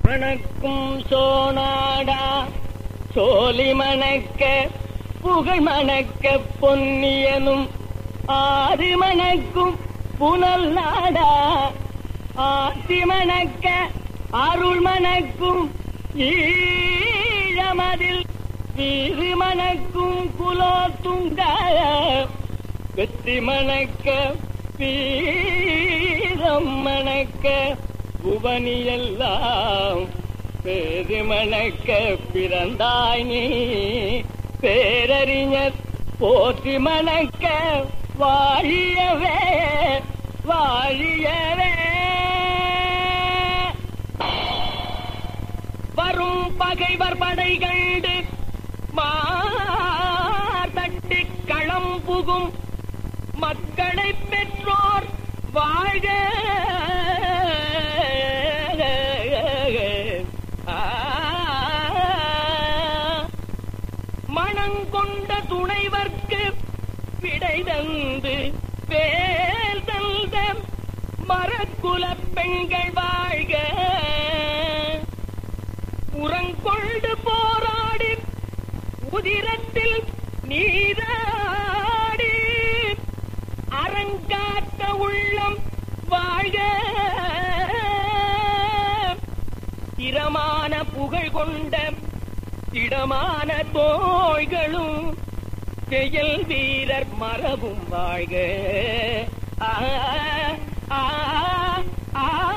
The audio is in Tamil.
மணக்கும் சோனாடா சோலி மணக்க புகழ் மணக்க பொன்னியனும் ஆறு மணக்கும் புனல் நாடா ஆத்தி மணக்க அருள் மணக்கும் ஈழமதில் வீறு மணக்கும் குலோத்துங்க வெற்றி மணக்க வீரம் மணக்க புவனியெல்லாம் பேரு மணக்க பிறந்தாய் நீ பேரறிஞர் போற்றி மணக்க வாழியவே வாழியவே வரும் பகைவர் படை கண்டு மார்த்தட்டி களம் புகும் மக்களை பெற்றோர் வாழ்க மணங்கொண்ட துணைவர்க்கு விடை தந்து வேல் தந்த மரக்குல பெண்கள் வாழ்க உரங்கொண்டு போராடி உதிரத்தில் நீராடி அரங்காத்த உள்ளம் வாழ்க திறமான புகழ் கொண்ட திடமான தோள்களும் செயல் வீரர் மரபும் வாழ்க ஆ ஆ ஆ